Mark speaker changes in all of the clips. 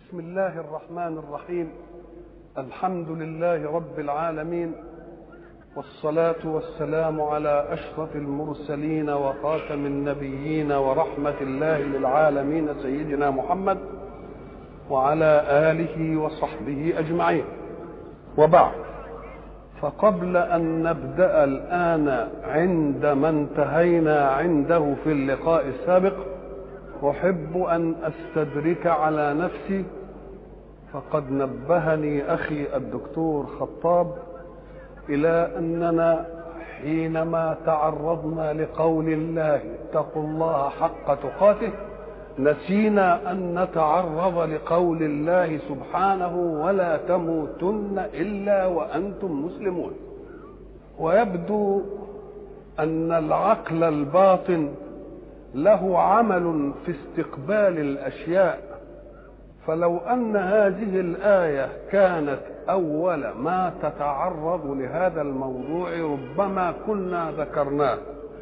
Speaker 1: بسم الله الرحمن الرحيم الحمد لله رب العالمين والصلاة والسلام على أشرف المرسلين وخاتم النبيين ورحمة الله للعالمين سيدنا محمد وعلى آله وصحبه أجمعين وبعد فقبل أن نبدأ الآن عند ما انتهينا عنده في اللقاء السابق أحب أن أستدرك على نفسي فقد نبهني أخي الدكتور خطاب إلى أننا حينما تعرضنا لقول الله اتقوا الله حق تقاته نسينا أن نتعرض لقول الله سبحانه ولا تموتن إلا وأنتم مسلمون ويبدو أن العقل الباطن له عمل في استقبال الاشياء فلو ان هذه الايه كانت اول ما تتعرض لهذا الموضوع ربما كنا ذكرناه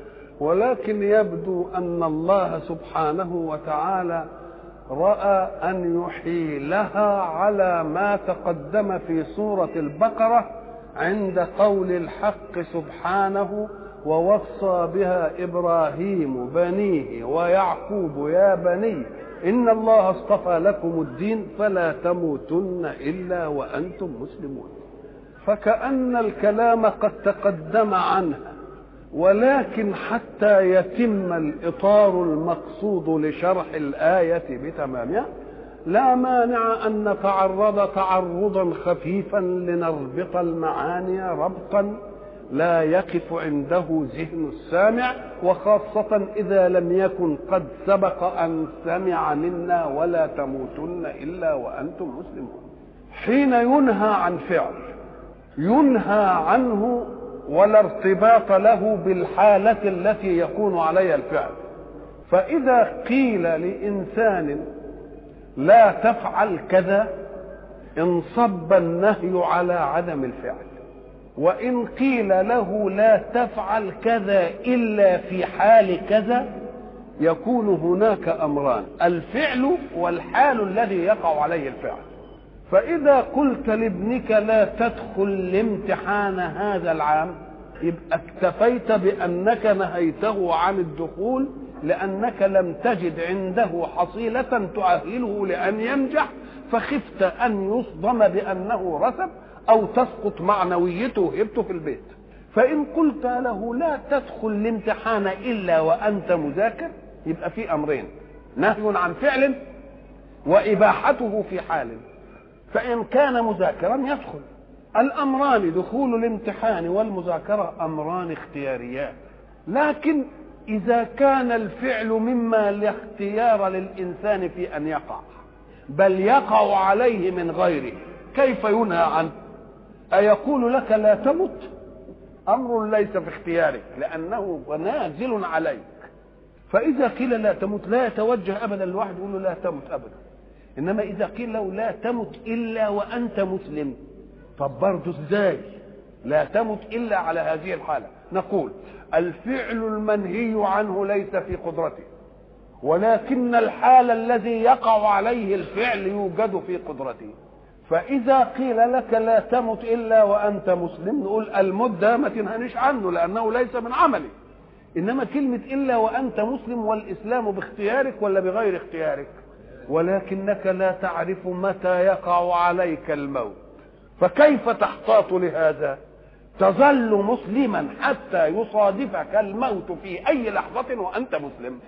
Speaker 1: ولكن يبدو ان الله سبحانه وتعالى راى ان يحيلها على ما تقدم في سوره البقره عند قول الحق سبحانه ووصى بها ابراهيم بنيه ويعقوب يا بني ان الله اصطفى لكم الدين فلا تموتن الا وانتم مسلمون فكان الكلام قد تقدم عنها ولكن حتى يتم الاطار المقصود لشرح الايه بتمامها لا مانع ان نتعرض تعرضا خفيفا لنربط المعاني ربطا لا يقف عنده ذهن السامع وخاصة إذا لم يكن قد سبق أن سمع منا ولا تموتن إلا وأنتم مسلمون حين ينهى عن فعل ينهى عنه ولا ارتباط له بالحالة التي يكون عليها الفعل فإذا قيل لإنسان لا تفعل كذا انصب النهي على عدم الفعل وإن قيل له لا تفعل كذا إلا في حال كذا يكون هناك أمران الفعل والحال الذي يقع عليه الفعل فإذا قلت لابنك لا تدخل الامتحان هذا العام يبقى اكتفيت بأنك نهيته عن الدخول لأنك لم تجد عنده حصيلة تؤهله لأن ينجح فخفت أن يصدم بأنه رسب او تسقط معنويته وهبته في البيت فان قلت له لا تدخل الامتحان الا وانت مذاكر يبقى في امرين نهي عن فعل واباحته في حال فان كان مذاكرا يدخل الامران دخول الامتحان والمذاكره امران اختياريان لكن اذا كان الفعل مما لا اختيار للانسان في ان يقع بل يقع عليه من غيره كيف ينهى عنه أيقول لك لا تمت أمر ليس في اختيارك لأنه نازل عليك فإذا قيل لا تمت لا يتوجه أبدا الواحد يقول له لا تمت أبدا إنما إذا قيل له لا تمت إلا وأنت مسلم طب برضه إزاي لا تمت إلا على هذه الحالة نقول الفعل المنهي عنه ليس في قدرته ولكن الحال الذي يقع عليه الفعل يوجد في قدرته فإذا قيل لك لا تمت إلا وأنت مسلم نقول الموت ده ما تنهنيش عنه لأنه ليس من عملي إنما كلمة إلا وأنت مسلم والإسلام باختيارك ولا بغير اختيارك ولكنك لا تعرف متى يقع عليك الموت فكيف تحتاط لهذا تظل مسلما حتى يصادفك الموت في أي لحظة وأنت مسلم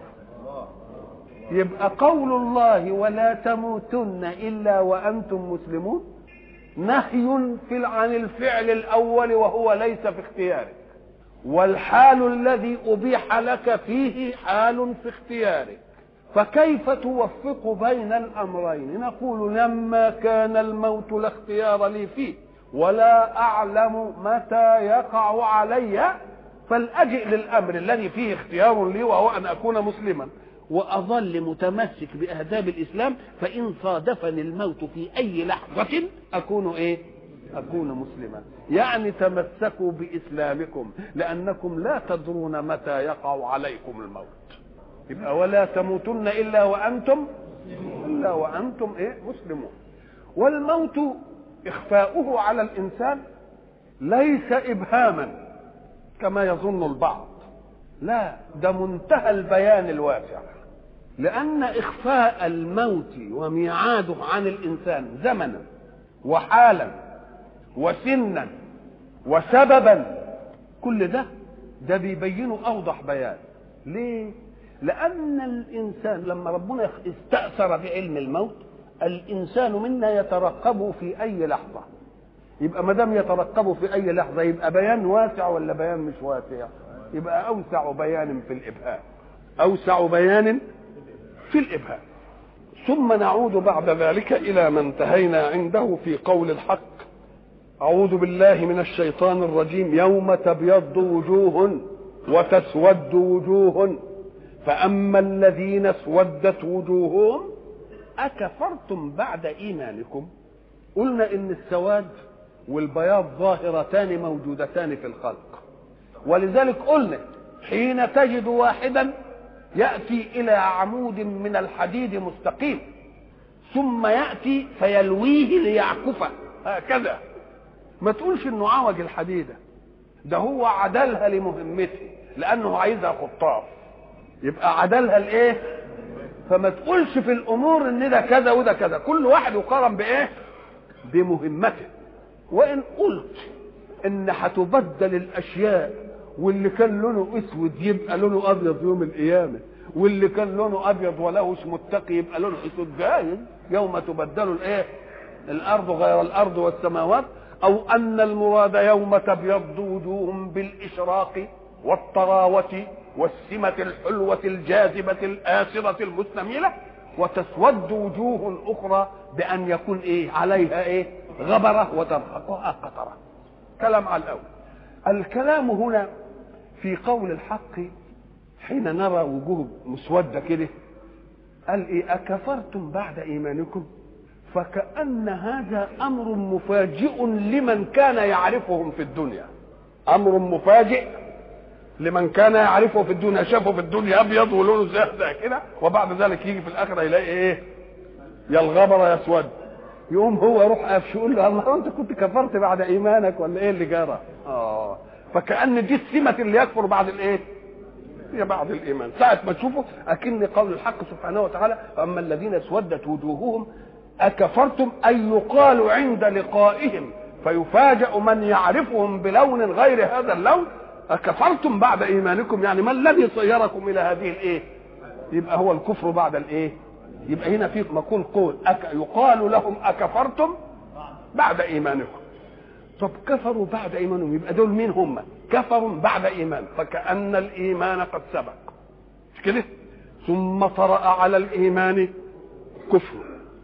Speaker 1: يبقى قول الله ولا تموتن الا وانتم مسلمون نهي في عن الفعل الاول وهو ليس في اختيارك والحال الذي ابيح لك فيه حال في اختيارك فكيف توفق بين الامرين نقول لما كان الموت لا اختيار لي فيه ولا اعلم متى يقع علي فلاجئ للامر الذي فيه اختيار لي وهو ان اكون مسلما واظل متمسك باهداب الاسلام فان صادفني الموت في اي لحظه اكون ايه اكون مسلما يعني تمسكوا باسلامكم لانكم لا تدرون متى يقع عليكم الموت يبقى ولا تموتن الا وانتم إلا وأنتم إيه مسلمون والموت إخفاؤه على الإنسان ليس إبهاما كما يظن البعض لا ده منتهى البيان الواسع لأن إخفاء الموت وميعاده عن الإنسان زمنا وحالا وسنا وسببا كل ده ده بيبينه أوضح بيان ليه؟ لأن الإنسان لما ربنا استأثر بعلم الموت الإنسان منا يترقبه في أي لحظة يبقى ما دام يترقبه في أي لحظة يبقى بيان واسع ولا بيان مش واسع؟ يبقى أوسع بيان في الإبهام أوسع بيان في الإبهام ثم نعود بعد ذلك إلى ما انتهينا عنده في قول الحق أعوذ بالله من الشيطان الرجيم يوم تبيض وجوه وتسود وجوه فأما الذين اسودت وجوههم أكفرتم بعد إيمانكم قلنا إن السواد والبياض ظاهرتان موجودتان في الخلق ولذلك قلنا حين تجد واحدا يأتي إلى عمود من الحديد مستقيم ثم يأتي فيلويه ليعكفه هكذا ما تقولش انه عوج الحديدة ده هو عدلها لمهمته لانه عايزها خطاف يبقى عدلها لايه فما تقولش في الامور ان ده كذا وده كذا كل واحد يقارن بايه بمهمته وان قلت ان هتبدل الاشياء واللي كان لونه اسود يبقى لونه ابيض يوم القيامه واللي كان لونه ابيض وله اسم متقي يبقى لونه اسود جاهز يوم تبدل الايه الارض غير الارض والسماوات او ان المراد يوم تبيض وجوه بالاشراق والطراوه والسمه الحلوه الجاذبه الاسره المستميله وتسود وجوه اخرى بان يكون ايه عليها ايه غبره وترهقها قطره كلام على الاول الكلام هنا في قول الحق حين نرى وجوه مسوده كده قال ايه اكفرتم بعد ايمانكم فكأن هذا أمر مفاجئ لمن كان يعرفهم في الدنيا أمر مفاجئ لمن كان يعرفه في الدنيا شافه في الدنيا أبيض ولونه زي كده وبعد ذلك يجي في الآخرة يلاقي إيه يا الغبر يا اسود يقوم هو يروح قافش يقول له الله انت كنت كفرت بعد ايمانك ولا ايه اللي جرى؟ اه فكأن دي السمة اللي يكفر بعد الايه؟ هي بعد الايمان ساعة ما تشوفه اكن قول الحق سبحانه وتعالى اما الذين اسودت وجوههم أكفرتم أي يقال عند لقائهم فيفاجأ من يعرفهم بلون غير هذا اللون أكفرتم بعد إيمانكم يعني ما الذي صيركم إلى هذه الإيه يبقى هو الكفر بعد الإيه يبقى هنا في مقول قول أك يقال لهم أكفرتم بعد إيمانكم طب كفروا بعد إيمانهم يبقى دول مين هم كفروا بعد إيمان فكأن الإيمان قد سبق مش كده ثم طرأ على الإيمان كفر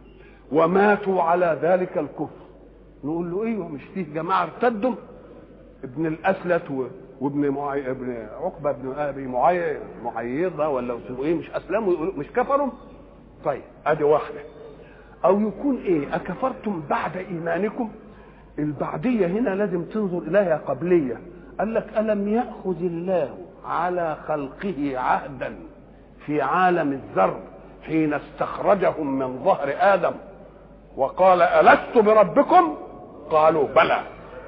Speaker 1: وماتوا على ذلك الكفر نقول له ايوه مش فيه جماعه ارتدوا ابن الاسلت و... وابن معي... ابن عقبه ابن ابي معي... معيضه ولا اسمه ايه مش اسلموا مش كفروا طيب ادي واحده او يكون ايه اكفرتم بعد ايمانكم البعديه هنا لازم تنظر اليها قبليه قال لك الم ياخذ الله على خلقه عهدا في عالم الذر حين استخرجهم من ظهر ادم وقال ألست بربكم قالوا بلى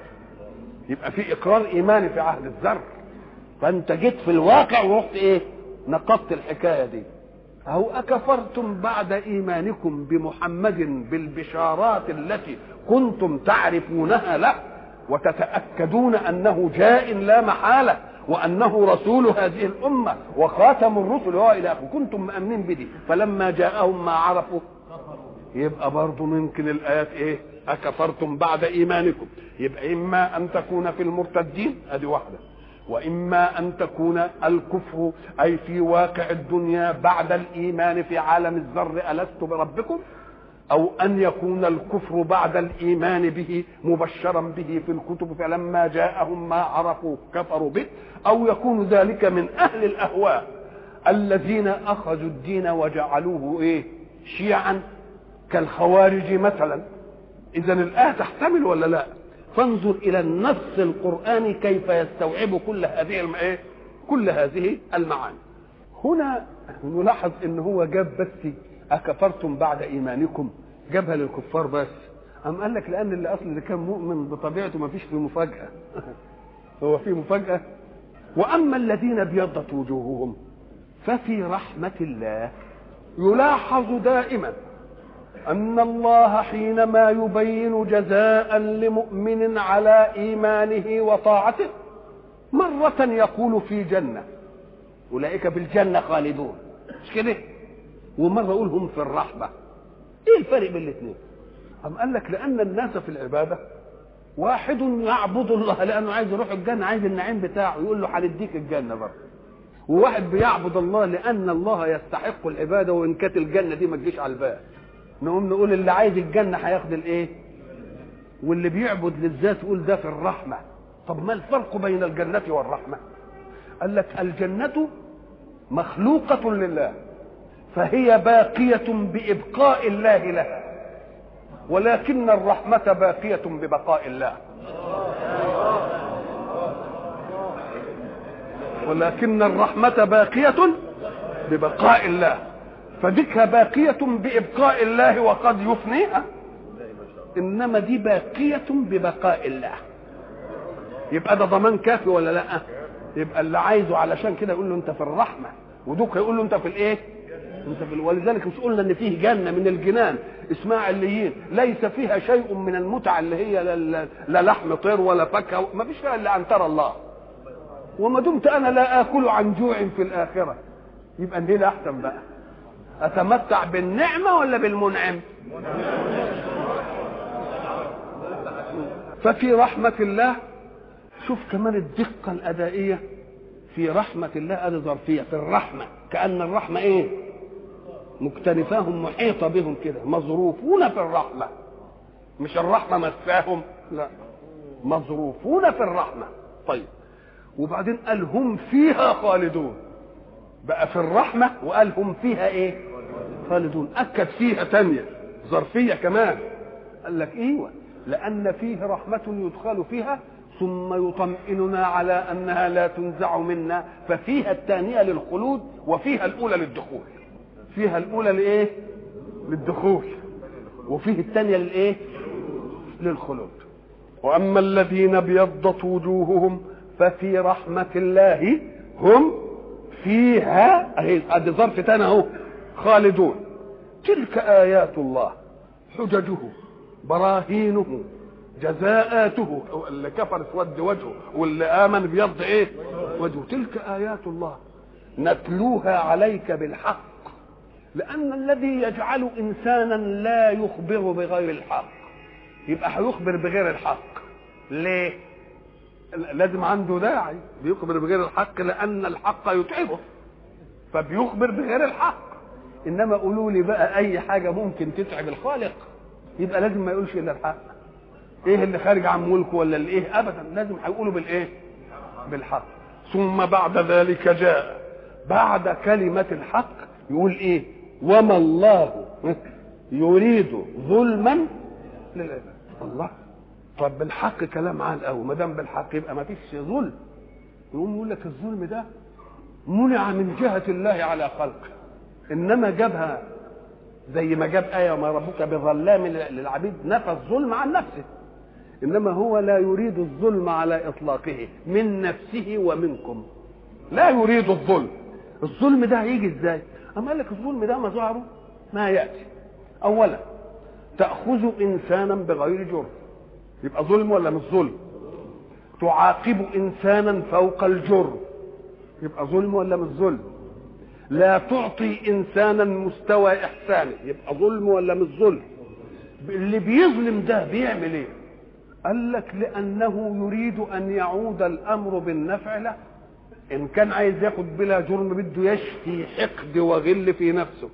Speaker 1: يبقى في إقرار إيماني في عهد الذر فأنت جيت في الواقع ورحت إيه نقضت الحكاية دي أو أكفرتم بعد إيمانكم بمحمد بالبشارات التي كنتم تعرفونها له وتتأكدون أنه جاء لا محالة وأنه رسول هذه الأمة وخاتم الرسل هو إلى آخره كنتم مأمنين بدي فلما جاءهم ما عرفوا يبقى برضه ممكن الايات ايه اكفرتم بعد ايمانكم يبقى اما ان تكون في المرتدين ادي واحده واما ان تكون الكفر اي في واقع الدنيا بعد الايمان في عالم الذر الست بربكم او ان يكون الكفر بعد الايمان به مبشرا به في الكتب فلما جاءهم ما عرفوا كفروا به او يكون ذلك من اهل الاهواء الذين اخذوا الدين وجعلوه ايه شيعا كالخوارج مثلا اذا الايه تحتمل ولا لا فانظر الى النص القراني كيف يستوعب كل هذه ايه كل هذه المعاني هنا نلاحظ ان هو جاب بس اكفرتم بعد ايمانكم جابها للكفار بس أم قال لك لأن اللي أصل اللي كان مؤمن بطبيعته ما فيش فيه مفاجأة هو في مفاجأة وأما الذين ابيضت وجوههم ففي رحمة الله يلاحظ دائما أن الله حينما يبين جزاء لمؤمن على إيمانه وطاعته مرة يقول في جنة أولئك بالجنة خالدون مش كده ومرة يقول هم في الرحمة إيه الفرق بين الاثنين أم قال لك لأن الناس في العبادة واحد يعبد الله لأنه عايز يروح الجنة عايز النعيم بتاعه يقول له هنديك الجنة برضه وواحد بيعبد الله لأن الله يستحق العبادة وإن كانت الجنة دي ما تجيش على البال نقوم نقول اللي عايز الجنة هياخد الإيه واللي بيعبد للذات يقول ده في الرحمة طب ما الفرق بين الجنة والرحمة قال لك الجنة مخلوقة لله فهي باقية بإبقاء الله لها ولكن الرحمة باقية ببقاء الله ولكن الرحمة باقية ببقاء الله فذكها باقية بإبقاء الله وقد يفنيها إنما دي باقية ببقاء الله يبقى ده ضمان كافي ولا لا يبقى اللي عايزه علشان كده يقول له انت في الرحمه ودوك يقول له انت في الايه انت في ولذلك مش قلنا ان فيه جنه من الجنان اسمها عليين ليس فيها شيء من المتع اللي هي لا, لا لحم طير ولا فاكهه ما فيش فيها الا ان ترى الله وما دمت انا لا اكل عن جوع في الاخره يبقى دي احسن بقى اتمتع بالنعمه ولا بالمنعم ففي رحمه الله شوف كمان الدقه الادائيه في رحمه الله ادي ظرفيه في الرحمه كان الرحمه ايه مكتنفاهم محيطه بهم كده مظروفون في الرحمه مش الرحمه مساهم لا مظروفون في الرحمه طيب وبعدين قال هم فيها خالدون بقى في الرحمه وقال هم فيها ايه خالدون اكد فيها تانية ظرفيه كمان قال لك ايوه لان فيه رحمه يدخل فيها ثم يطمئننا على انها لا تنزع منا ففيها الثانيه للخلود وفيها الاولى للدخول فيها الاولى لايه للدخول وفيه الثانيه للايه للخلود واما الذين ابيضت وجوههم ففي رحمه الله هم فيها اهي ادي ظرف تاني اهو خالدون تلك ايات الله حججه براهينه جزاءاته اللي كفر اسود وجهه واللي امن بيض ايه وجهه تلك ايات الله نتلوها عليك بالحق لان الذي يجعل انسانا لا يخبر بغير الحق يبقى هيخبر بغير الحق ليه لازم عنده داعي بيخبر بغير الحق لان الحق يتعبه فبيخبر بغير الحق انما قولوا لي بقى اي حاجه ممكن تتعب الخالق يبقى لازم ما يقولش الا الحق ايه اللي خارج عن ملكه ولا اللي ايه ابدا لازم هيقولوا بالايه بالحق ثم بعد ذلك جاء بعد كلمة الحق يقول ايه وما الله يريد ظلما للعباد الله طب بالحق كلام عال قوي ما دام بالحق يبقى ما فيش ظلم يقوم يقول لك الظلم ده منع من جهة الله على خلقه انما جابها زي ما جاب آية وما ربك بظلام للعبيد نفى الظلم عن نفسه انما هو لا يريد الظلم على اطلاقه من نفسه ومنكم لا يريد الظلم الظلم ده هيجي ازاي اما قال لك الظلم ده مظاهره ما ياتي اولا تاخذ انسانا بغير جرم يبقى ظلم ولا مش ظلم تعاقب انسانا فوق الجرم يبقى ظلم ولا مش ظلم لا تعطي انسانا مستوى احسانه يبقى ظلم ولا مش ظلم اللي بيظلم ده بيعمل ايه قال لك لانه يريد ان يعود الامر بالنفع له ان كان عايز ياخد بلا جرم بده يشفي حقد وغل في نفسه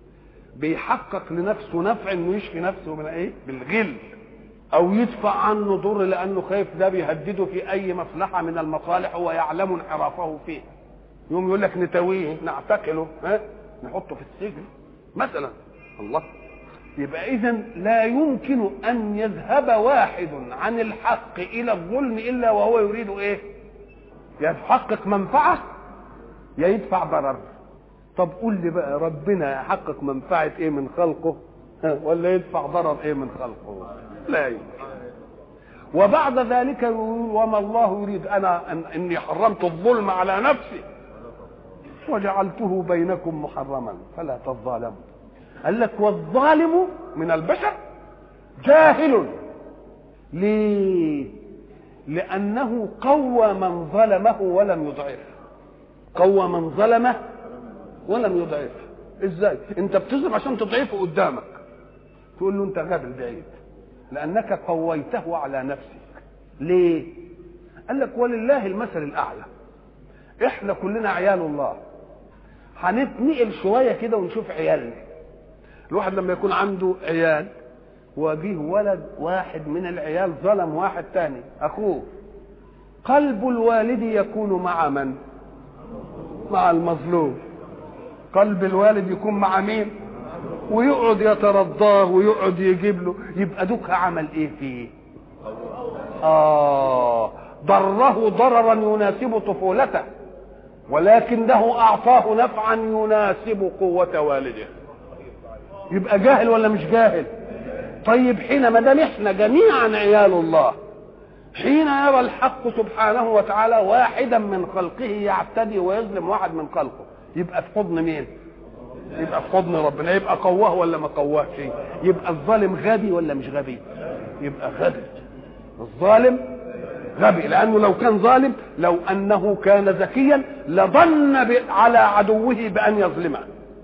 Speaker 1: بيحقق لنفسه نفع انه يشفي نفسه من ايه بالغل او يدفع عنه ضر لانه خايف ده بيهدده في اي مصلحه من المصالح هو يعلم انحرافه فيه يوم يقول لك نتويه نعتقله ها نحطه في السجن مثلا الله يبقى اذا لا يمكن ان يذهب واحد عن الحق الى الظلم الا وهو يريد ايه يحقق منفعه يا يدفع ضرر طب قول لي بقى ربنا يحقق منفعه ايه من خلقه ولا يدفع ضرر ايه من خلقه لا يمكن وبعد ذلك يقول وما الله يريد انا أن اني حرمت الظلم على نفسي وجعلته بينكم محرما فلا تظالموا قال لك والظالم من البشر جاهل ليه لانه قوى من ظلمه ولم يضعفه قوى من ظلمه ولم يضعفه ازاي انت بتظلم عشان تضعفه قدامك تقول له انت غبي بعيد لانك قويته على نفسك ليه قال لك ولله المثل الاعلى احنا كلنا عيال الله هنتنقل شويه كده ونشوف عيالنا الواحد لما يكون عنده عيال وجيه ولد واحد من العيال ظلم واحد تاني اخوه قلب الوالد يكون مع من مع المظلوم قلب الوالد يكون مع مين ويقعد يترضاه ويقعد يجيب له يبقى دوك عمل ايه فيه اه ضره ضررا يناسب طفولته ولكنه اعطاه نفعا يناسب قوه والده يبقى جاهل ولا مش جاهل طيب حين ما دام احنا جميعا عيال الله حين يرى الحق سبحانه وتعالى واحدا من خلقه يعتدي ويظلم واحد من خلقه يبقى في حضن مين يبقى في حضن ربنا يبقى قواه ولا ما قواهش يبقى الظالم غبي ولا مش غبي يبقى غبي الظالم غبي لانه لو كان ظالم لو انه كان ذكيا لظن على عدوه بان يظلمه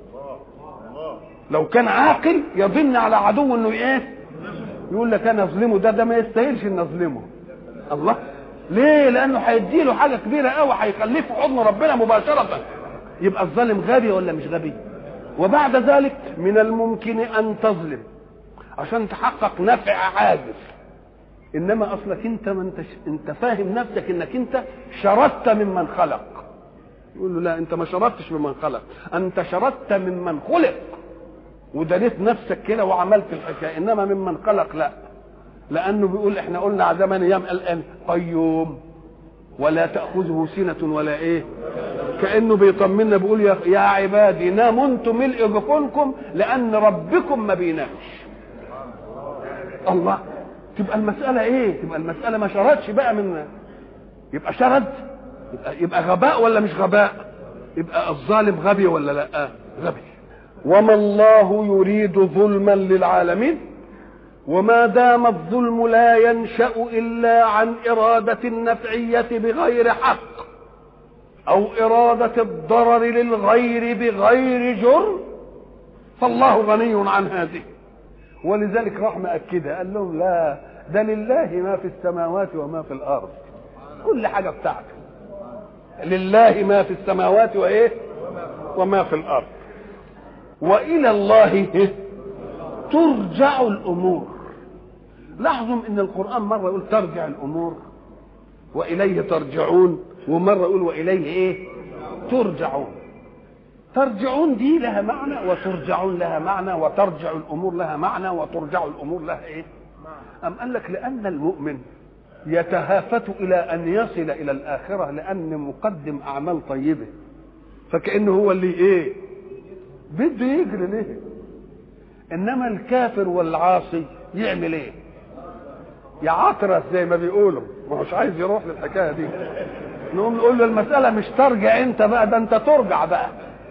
Speaker 1: لو كان عاقل يظن على عدوه انه ايه يقول لك انا اظلمه ده ده ما يستاهلش ان اظلمه الله ليه لانه هيدي له حاجه كبيره قوي هيخليه في حضن ربنا مباشره يبقى الظالم غبي ولا مش غبي وبعد ذلك من الممكن ان تظلم عشان تحقق نفع عاجز انما اصلك انت ما انت انت فاهم نفسك انك انت شردت ممن خلق يقول له لا انت ما شردتش ممن خلق انت شردت ممن خلق ودنيت نفسك كده وعملت الحكايه انما ممن خلق لا لانه بيقول احنا قلنا زمان ايام الان قيوم ولا تاخذه سنه ولا ايه كانه بيطمنا بيقول يا, يا عبادي ناموا انتم ملء جفونكم لان ربكم ما بينامش الله تبقى المساله ايه تبقى المساله ما شردش بقى من يبقى شرد يبقى, يبقى غباء ولا مش غباء يبقى الظالم غبي ولا لا غبي وما الله يريد ظلما للعالمين وما دام الظلم لا ينشا الا عن اراده النفعيه بغير حق او اراده الضرر للغير بغير جرم فالله غني عن هذه ولذلك راح مأكدها قال لهم لا ده لله ما في السماوات وما في الارض كل حاجه بتاعته لله ما في السماوات وايه وما في الارض والى الله ترجع الامور لاحظوا ان القران مره يقول ترجع الامور واليه ترجعون ومره يقول واليه ايه ترجعون ترجعون دي لها معنى وترجعون لها معنى وترجع الامور لها معنى وترجع الامور لها ايه ام قال لك لان المؤمن يتهافت الى ان يصل الى الاخره لان مقدم اعمال طيبه فكانه هو اللي ايه بده يجري ليه انما الكافر والعاصي يعمل ايه يعطرس زي ما بيقولوا ما هوش عايز يروح للحكايه دي نقوم نقول له المساله مش ترجع انت بقى ده انت ترجع بقى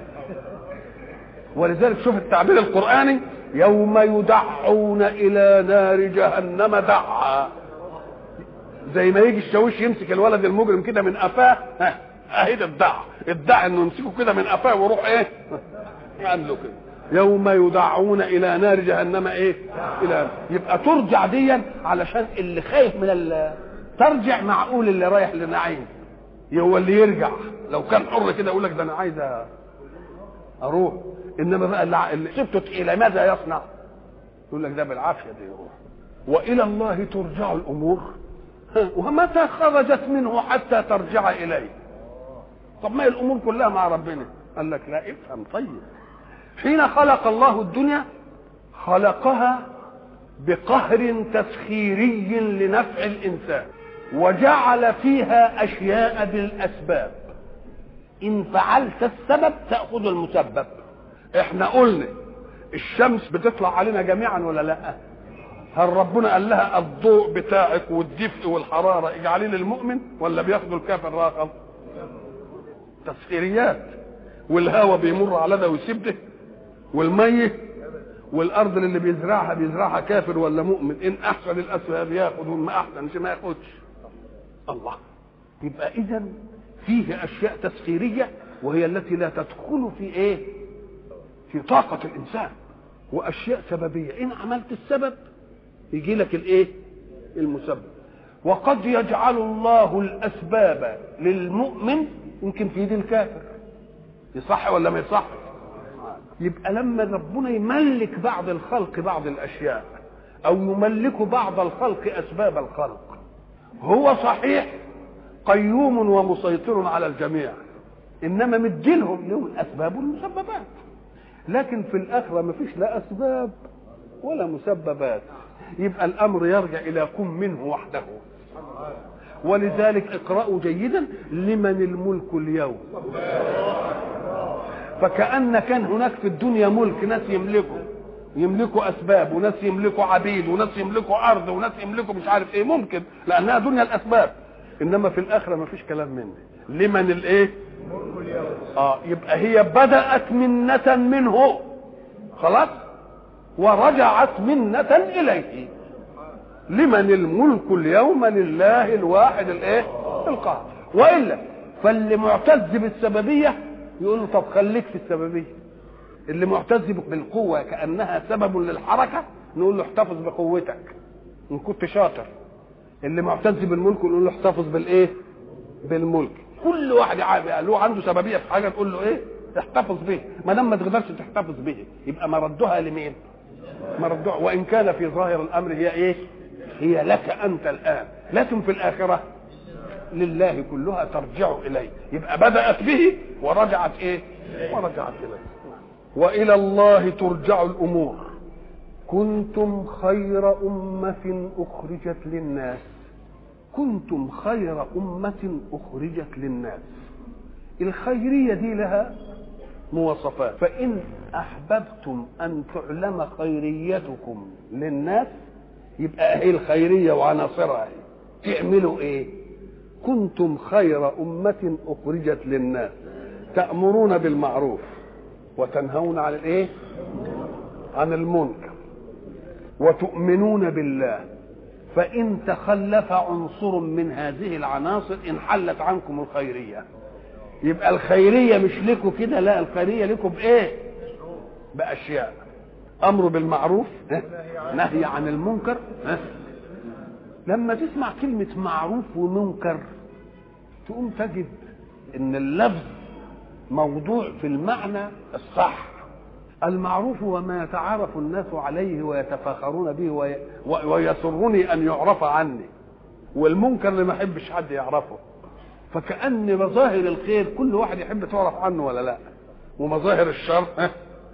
Speaker 1: ولذلك شوف التعبير القراني يوم يدعون الى نار جهنم دعا زي ما يجي الشاويش يمسك الولد المجرم كده من قفاه ها اهي ده الدع الدع انه يمسكه كده من قفاه ويروح ايه عنده كده يوم يدعون الى نار جهنم ايه الى يبقى ترجع ديا علشان اللي خايف من ال... ترجع معقول اللي رايح لنعيم هو اللي يرجع لو كان حر كده يقول لك ده انا عايز اروح انما بقى اللي سبته الى ماذا يصنع يقول لك ده بالعافيه دي يروح والى الله ترجع الامور ومتى خرجت منه حتى ترجع اليه طب ما هي الامور كلها مع ربنا قال لك لا افهم طيب حين خلق الله الدنيا خلقها بقهر تسخيري لنفع الانسان وجعل فيها اشياء بالاسباب
Speaker 2: ان فعلت السبب تاخذ المسبب
Speaker 1: احنا قلنا الشمس بتطلع علينا جميعا ولا لا هل ربنا قال لها الضوء بتاعك والدفء والحراره اجعليه للمؤمن ولا بياخدوا الكافر راقم تسخيريات والهواء بيمر على ده ويسيب ده والميه والارض اللي بيزرعها بيزرعها كافر ولا مؤمن ان احسن الاسباب ياخذ وما احسنش ما ياخدش الله يبقى اذا فيه اشياء تسخيريه وهي التي لا تدخل في ايه في طاقه الانسان واشياء سببيه ان عملت السبب يجي لك الايه المسبب وقد يجعل الله الاسباب للمؤمن يمكن في يد الكافر يصح ولا ما يصح يبقى لما ربنا يملك بعض الخلق بعض الاشياء او يملك بعض الخلق اسباب الخلق هو صحيح قيوم ومسيطر على الجميع انما مديلهم لهم الاسباب والمسببات لكن في الاخره ما فيش لا اسباب ولا مسببات يبقى الامر يرجع الى كن منه وحده ولذلك اقرأوا جيدا لمن الملك اليوم فكأن كان هناك في الدنيا ملك ناس يملكوا يملكوا اسباب وناس يملكوا عبيد وناس يملكوا ارض وناس يملكوا مش عارف ايه ممكن لانها دنيا الاسباب انما في الاخره ما فيش كلام من ده لمن الايه اه يبقى هي بدات منه منه خلاص ورجعت منه اليه لمن الملك اليوم لله الواحد الايه القهار والا فاللي معتز بالسببيه يقول له طب خليك في السببيه اللي معتز بالقوه كانها سبب للحركه نقول له احتفظ بقوتك ان كنت شاطر اللي معتز بالملك نقول له احتفظ بالايه بالملك كل واحد عا- له عنده سببيه في حاجه تقول له ايه احتفظ به ما دام ما تقدرش تحتفظ به يبقى مردها لمين مردها وان كان في ظاهر الامر هي ايه هي لك انت الان لكن في الاخره لله كلها ترجع اليه يبقى بدات به ورجعت ايه ورجعت اليه والى الله ترجع الامور كنتم خير امه اخرجت للناس كنتم خير امه اخرجت للناس الخيريه دي لها مواصفات فان احببتم ان تعلم خيريتكم للناس يبقى اهي الخيريه وعناصرها اهي تعملوا ايه كنتم خير امه اخرجت للناس تامرون بالمعروف وتنهون عن الايه عن المنكر وتؤمنون بالله فان تخلف عنصر من هذه العناصر انحلت عنكم الخيريه يبقى الخيريه مش لكم كده لا الخيريه لكم بايه باشياء امر بالمعروف ها؟ نهي عن المنكر ها؟ لما تسمع كلمه معروف ومنكر تقوم تجد ان اللفظ موضوع في المعنى الصح المعروف هو ما يتعارف الناس عليه ويتفاخرون به وي... ويسرني ان يعرف عني والمنكر اللي ما يحبش حد يعرفه فكأن مظاهر الخير كل واحد يحب تعرف عنه ولا لا ومظاهر الشر ها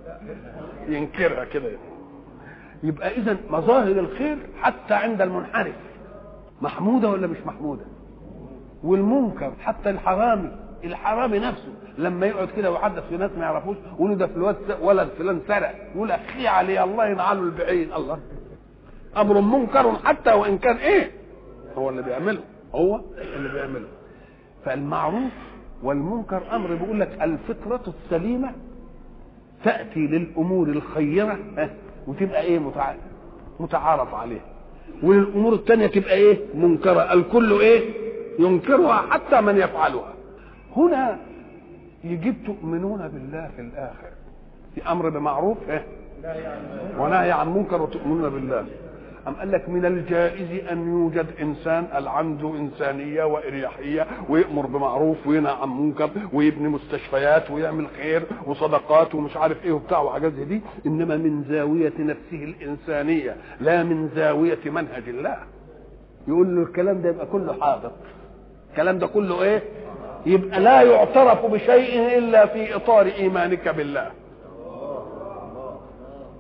Speaker 1: ينكرها كده يبقى اذا مظاهر الخير حتى عند المنحرف محموده ولا مش محموده والمنكر حتى الحرامي الحرامي نفسه لما يقعد كده ويحدث في ناس ما يعرفوش يقولوا ده فلان ولد فلان سرق يقول اخي عليه الله ينعله البعيد الله امر منكر حتى وان كان ايه هو اللي بيعمله هو اللي بيعمله فالمعروف والمنكر امر بيقول لك الفطره السليمه تاتي للامور الخيره ها، وتبقى ايه متع... متعارف عليها والامور الثانيه تبقى ايه منكره الكل ايه ينكرها حتى من يفعلها هنا يجب تؤمنون بالله في الاخر في امر بمعروف ايه ونهي عن منكر وتؤمنون بالله أم قال لك من الجائز أن يوجد إنسان عنده إنسانية وإريحية ويأمر بمعروف وينهى عن منكر ويبني مستشفيات ويعمل خير وصدقات ومش عارف إيه وبتاع وحاجات زي دي إنما من زاوية نفسه الإنسانية لا من زاوية منهج الله يقول له الكلام ده يبقى كله حاضر الكلام ده كله إيه يبقى لا يعترف بشيء إلا في إطار إيمانك بالله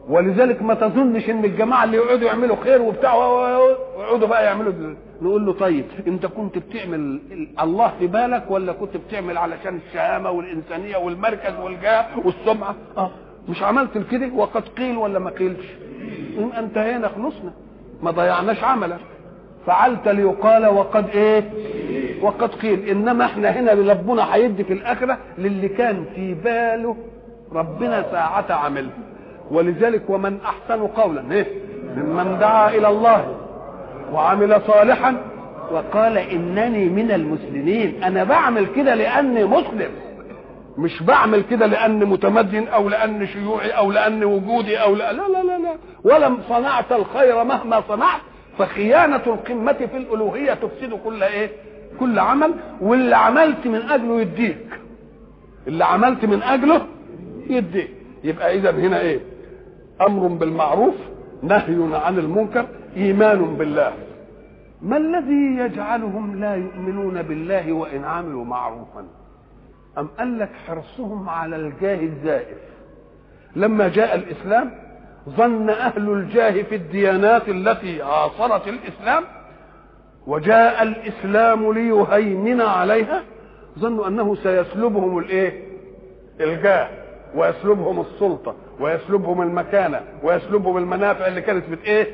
Speaker 1: ولذلك ما تظنش ان الجماعه اللي يقعدوا يعملوا خير وبتاع ويقعدوا بقى يعملوا نقول له طيب انت كنت بتعمل الله في بالك ولا كنت بتعمل علشان الشهامه والانسانيه والمركز والجاه والسمعه اه مش عملت كده وقد قيل ولا ما قيلش انتهينا خلصنا ما ضيعناش عملك فعلت ليقال وقد ايه وقد قيل انما احنا هنا ربنا هيدي في الاخره للي كان في باله ربنا ساعة عمل ولذلك ومن احسن قولا ايه ممن دعا الى الله وعمل صالحا وقال انني من المسلمين انا بعمل كده لاني مسلم مش بعمل كده لاني متمدن او لاني شيوعي او لاني وجودي او لا لا لا لا, لا. ولم صنعت الخير مهما صنعت فخيانة القمة في الألوهية تفسد كل إيه؟ كل عمل واللي عملت من أجله يديك. اللي عملت من أجله يديك. يبقى إذا هنا إيه؟ أمر بالمعروف نهي عن المنكر إيمان بالله. ما الذي يجعلهم لا يؤمنون بالله وإن عملوا معروفا؟ أم قال لك حرصهم على الجاه الزائف. لما جاء الإسلام ظن أهل الجاه في الديانات التي عاصرت الإسلام وجاء الإسلام ليهيمن عليها ظنوا أنه سيسلبهم الإيه؟ الجاه ويسلبهم السلطة ويسلبهم المكانة ويسلبهم المنافع اللي كانت بت إيه؟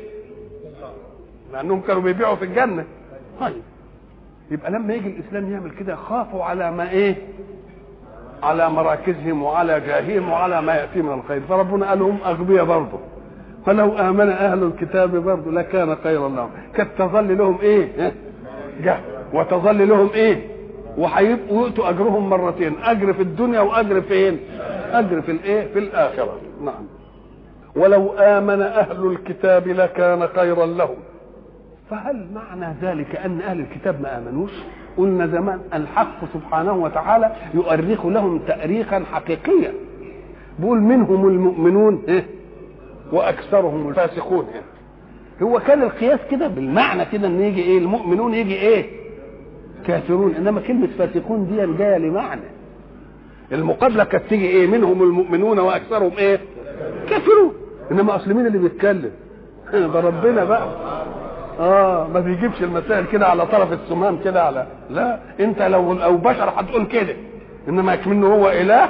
Speaker 1: لأنهم كانوا بيبيعوا في الجنة طيب يبقى لما يجي الإسلام يعمل كده خافوا على ما إيه؟ على مراكزهم وعلى جاههم وعلى ما ياتي من الخير فربنا قال هم اغبياء برضه فلو امن اهل الكتاب برضه لكان خيرا لهم كانت تظل لهم ايه جهل وتظل لهم ايه وهيبقوا يؤتوا اجرهم مرتين اجر في الدنيا واجر فين اجر في الايه في الاخره نعم ولو امن اهل الكتاب لكان خيرا لهم فهل معنى ذلك ان اهل الكتاب ما امنوش قلنا زمان الحق سبحانه وتعالى يؤرخ لهم تاريخا حقيقيا بيقول منهم المؤمنون إيه؟ واكثرهم الفاسقون إيه؟ هو كان القياس كده بالمعنى كده ان يجي ايه المؤمنون يجي ايه كافرون انما كلمه فاسقون دي جايه لمعنى المقابله كانت تيجي ايه منهم المؤمنون واكثرهم ايه كافرون انما اصل مين اللي بيتكلم ده ربنا بقى اه ما بيجيبش المسائل كده على طرف السمام كده على لا انت لو لو بشر هتقول كده انما منه هو اله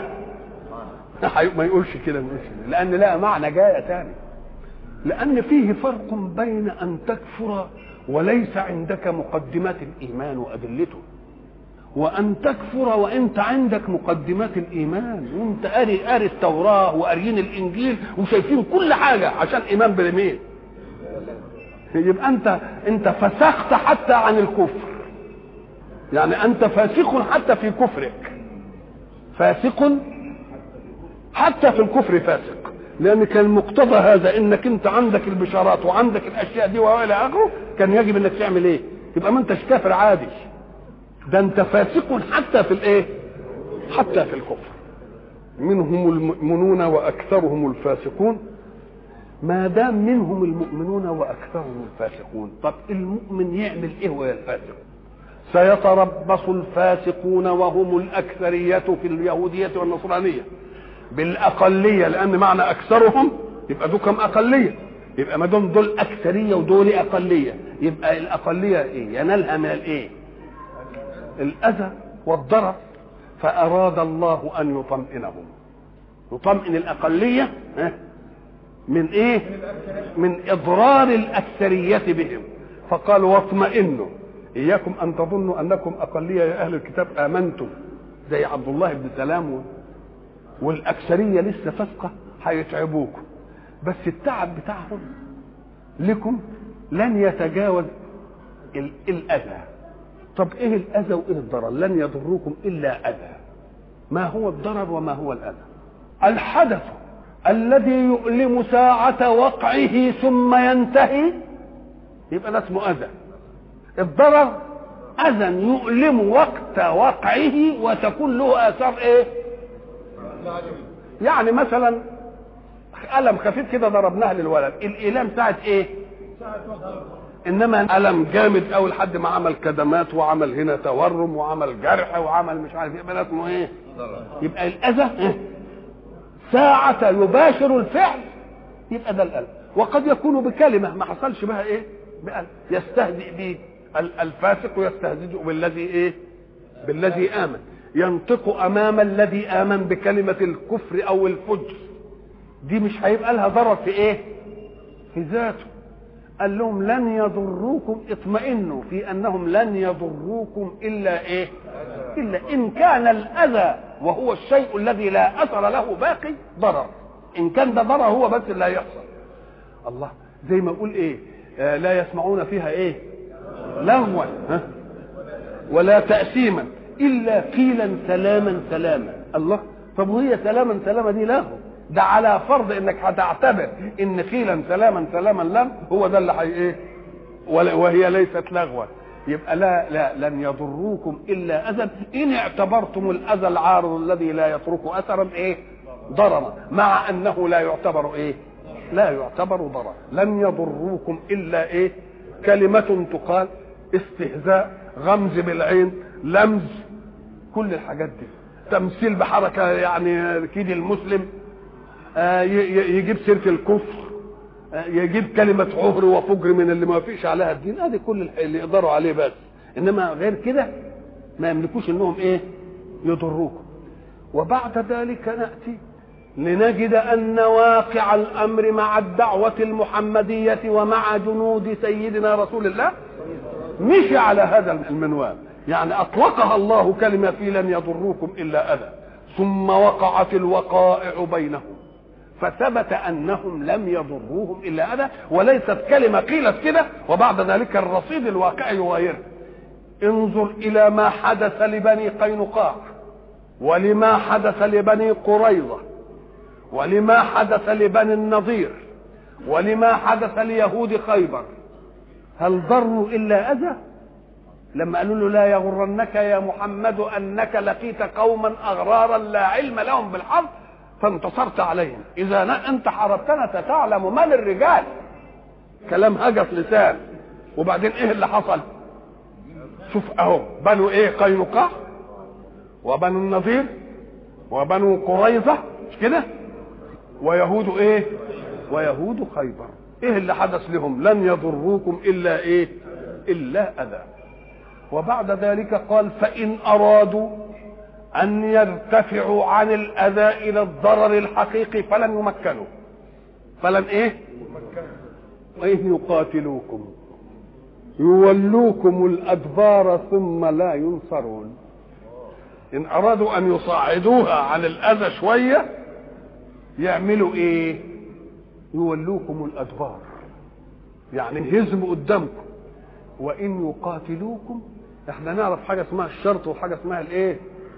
Speaker 1: ما يقولش كده ما يقولش لان لا معنى جايه تاني لان فيه فرق بين ان تكفر وليس عندك مقدمات الايمان وادلته وان تكفر وانت عندك مقدمات الايمان وانت قاري قاري التوراه وقاريين الانجيل وشايفين كل حاجه عشان ايمان بالمين يبقى انت انت فسخت حتى عن الكفر يعني انت فاسق حتى في كفرك فاسق حتى في الكفر فاسق لان كان مقتضى هذا انك انت عندك البشارات وعندك الاشياء دي والى اخره كان يجب انك تعمل ايه يبقى ما انتش كافر عادي ده انت فاسق حتى في الايه حتى في الكفر منهم المؤمنون واكثرهم الفاسقون ما دام منهم المؤمنون واكثرهم الفاسقون طب المؤمن يعمل ايه وهو الفاسق سيتربص الفاسقون وهم الاكثريه في اليهوديه والنصرانيه بالاقليه لان معنى اكثرهم يبقى دول كم اقليه يبقى ما دام دول اكثريه ودول اقليه يبقى الاقليه ايه ينالها من الايه الاذى والضرر فاراد الله ان يطمئنهم يطمئن الاقليه من ايه من اضرار الاكثريه بهم فقال واطمئنوا اياكم ان تظنوا انكم اقليه يا اهل الكتاب امنتم زي عبد الله بن سلام والاكثريه لسه فاسقه هيتعبوكم بس التعب بتاعهم لكم لن يتجاوز الاذى طب ايه الاذى وايه الضرر لن يضروكم الا اذى ما هو الضرر وما هو الاذى الحدث الذي يؤلم ساعة وقعه ثم ينتهي يبقى ده اسمه أذى الضرر أذى يؤلم وقت وقعه وتكون له آثار إيه؟ يعني مثلا ألم خفيف كده ضربناها للولد الإيلام ساعة إيه؟ انما الم جامد قوي لحد ما عمل كدمات وعمل هنا تورم وعمل جرح وعمل مش عارف يبقى ده اسمه ايه؟ يبقى الاذى إيه؟ ساعة يباشر الفعل يبقى ده القلب وقد يكون بكلمه ما حصلش بها ايه بقلب يستهزئ به ال- الفاسق يستهزئ بالذي ايه بالذي امن ينطق امام الذي امن بكلمه الكفر او الفجر دي مش هيبقى لها ضرر في ايه في ذاته قال لهم لن يضروكم اطمئنوا في انهم لن يضروكم الا ايه الا ان كان الاذى وهو الشيء الذي لا اثر له باقي ضرر ان كان ده ضرر هو بس اللي هيحصل الله زي ما اقول ايه آه لا يسمعون فيها ايه لغوا ها؟ ولا تأثيما إلا قيلا سلاما سلاما الله طب وهي سلاما سلاما دي لغو ده على فرض انك هتعتبر ان قيلا سلاما سلاما لم هو ده اللي حي ايه ولا- وهي ليست لغوا يبقى لا لا لن يضروكم الا اذى ان اعتبرتم الاذى العارض الذي لا يترك اثرا ايه ضررا مع انه لا يعتبر ايه لا يعتبر ضررا لن يضروكم الا ايه كلمه تقال استهزاء غمز بالعين لمز كل الحاجات دي تمثيل بحركه يعني كيد المسلم آه، ي- ي- يجيب سيره الكفر آه، يجيب كلمه عهر وفجر من اللي ما فيش عليها الدين ادي كل الح- اللي يقدروا عليه بس انما غير كده ما يملكوش انهم ايه يضروكم وبعد ذلك ناتي لنجد ان واقع الامر مع الدعوه المحمديه ومع جنود سيدنا رسول الله مشي على هذا المنوال يعني اطلقها الله كلمه في لن يضروكم الا اذى ثم وقعت الوقائع بينهم فثبت انهم لم يضروهم الا اذى وليست كلمه قيلت كده وبعد ذلك الرصيد الواقعي يغيرها انظر الى ما حدث لبني قينقاع ولما حدث لبني قريظه ولما حدث لبني النضير ولما حدث ليهود خيبر هل ضروا الا اذى لما قالوا له لا يغرنك يا محمد انك لقيت قوما اغرارا لا علم لهم بالحق فانتصرت عليهم اذا ن- انت حاربتنا فتعلم من الرجال كلام هجس لسان وبعدين ايه اللي حصل شوف اهو بنو ايه قينقاع وبنو النضير وبنو قريظه مش كده ويهود ايه ويهود خيبر ايه اللي حدث لهم لن يضروكم الا ايه الا اذى وبعد ذلك قال فان ارادوا ان يرتفعوا عن الاذى الى الضرر الحقيقي فلن يمكنوا فلن ايه وإن يقاتلوكم يولوكم الأدبار ثم لا ينصرون إن أرادوا أن يصعدوها عن الأذى شوية يعملوا إيه؟ يولوكم الأدبار يعني انهزموا قدامكم وإن يقاتلوكم احنا نعرف حاجة اسمها الشرط وحاجة اسمها الإيه؟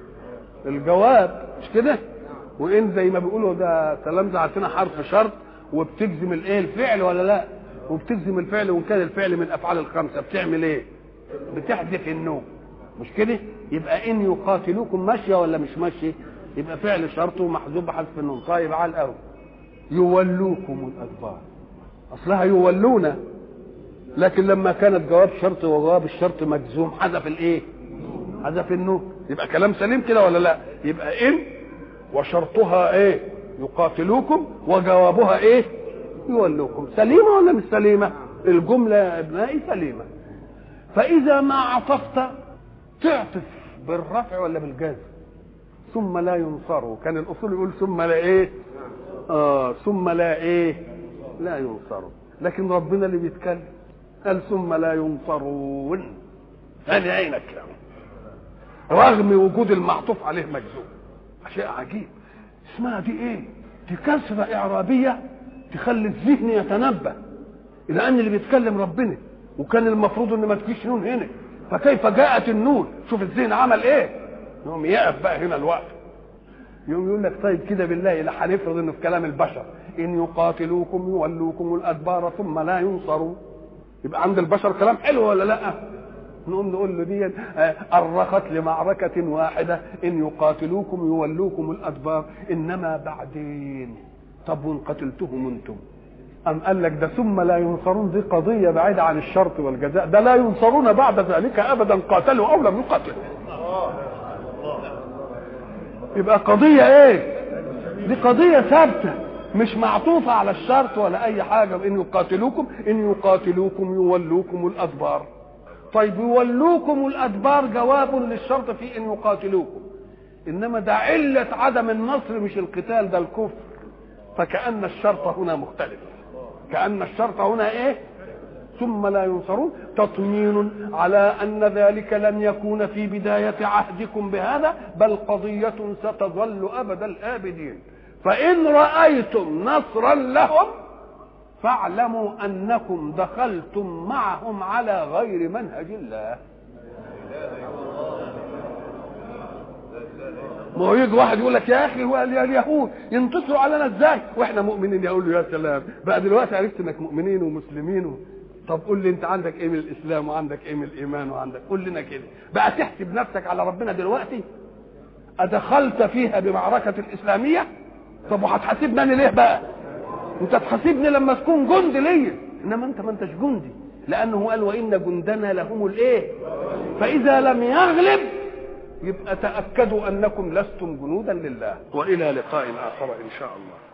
Speaker 1: الجواب مش كده؟ وإن زي ما بيقولوا ده تلامذة عندنا حرف شرط وبتجزم الإيه؟ الفعل ولا لأ؟ وبتجزم الفعل وان كان الفعل من افعال الخمسه بتعمل ايه بتحذف النوم مش كده يبقى ان يقاتلوكم ماشيه ولا مش ماشيه يبقى فعل شرط ومحذوف بحذف النوم طيب على الاول يولوكم الادبار اصلها يولون لكن لما كانت جواب شرط وجواب الشرط مجزوم حذف الايه حذف النوم يبقى كلام سليم كده ولا لا يبقى ان وشرطها ايه يقاتلوكم وجوابها ايه يولوكم سليمة ولا مش سليمة الجملة يا ابنائي سليمة فإذا ما عطفت تعطف بالرفع ولا بالجزم ثم لا ينصروا كان الأصول يقول ثم لا إيه آه ثم لا إيه لا ينصروا لكن ربنا اللي بيتكلم قال ثم لا ينصرون هذه عينك يعني. رغم وجود المعطوف عليه مجزوم شيء عجيب اسمها دي ايه دي كسرة إعرابية تخلي الذهن يتنبه الى ان اللي بيتكلم ربنا وكان المفروض ان ما تجيش نون هنا فكيف جاءت النون شوف الذهن عمل ايه يقوم يقف بقى هنا الوقت يقوم يقول لك طيب كده بالله لا هنفرض انه في كلام البشر ان يقاتلوكم يولوكم الادبار ثم لا ينصروا يبقى عند البشر كلام حلو ولا لا نقوم نقول له دي أرخت لمعركة واحدة إن يقاتلوكم يولوكم الأدبار إنما بعدين طب وان قتلتهم انتم أم قال لك ده ثم لا ينصرون دي قضية بعيدة عن الشرط والجزاء ده لا ينصرون بعد ذلك أبدا قاتلوا أو لم يقاتلوا يبقى قضية إيه؟ دي قضية ثابتة مش معطوفة على الشرط ولا أي حاجة إن يقاتلوكم إن يقاتلوكم يولوكم الأدبار طيب يولوكم الأدبار جواب للشرط في إن يقاتلوكم إنما ده علة عدم النصر مش القتال ده الكفر فكأن الشرط هنا مختلف كأن الشرط هنا إيه ثم لا ينصرون تطمين على أن ذلك لن يكون في بداية عهدكم بهذا بل قضية ستظل أبد الآبدين فإن رأيتم نصرا لهم فاعلموا أنكم دخلتم معهم على غير منهج الله ما هو يجي واحد يقول لك يا اخي هو يا اليهود ينتصروا علينا ازاي واحنا مؤمنين يقول له يا سلام بقى دلوقتي عرفت انك مؤمنين ومسلمين و... طب قول لي انت عندك ايه من الاسلام وعندك ايه من الايمان وعندك قول لنا كده بقى تحسب نفسك على ربنا دلوقتي ادخلت فيها بمعركه الاسلاميه طب وهتحاسبني انا ليه بقى انت تحاسبني لما تكون جندي ليا انما انت ما انتش جندي لانه قال وان جندنا لهم الايه فاذا لم يغلب يبقى تاكدوا انكم لستم جنودا لله والى لقاء اخر ان شاء الله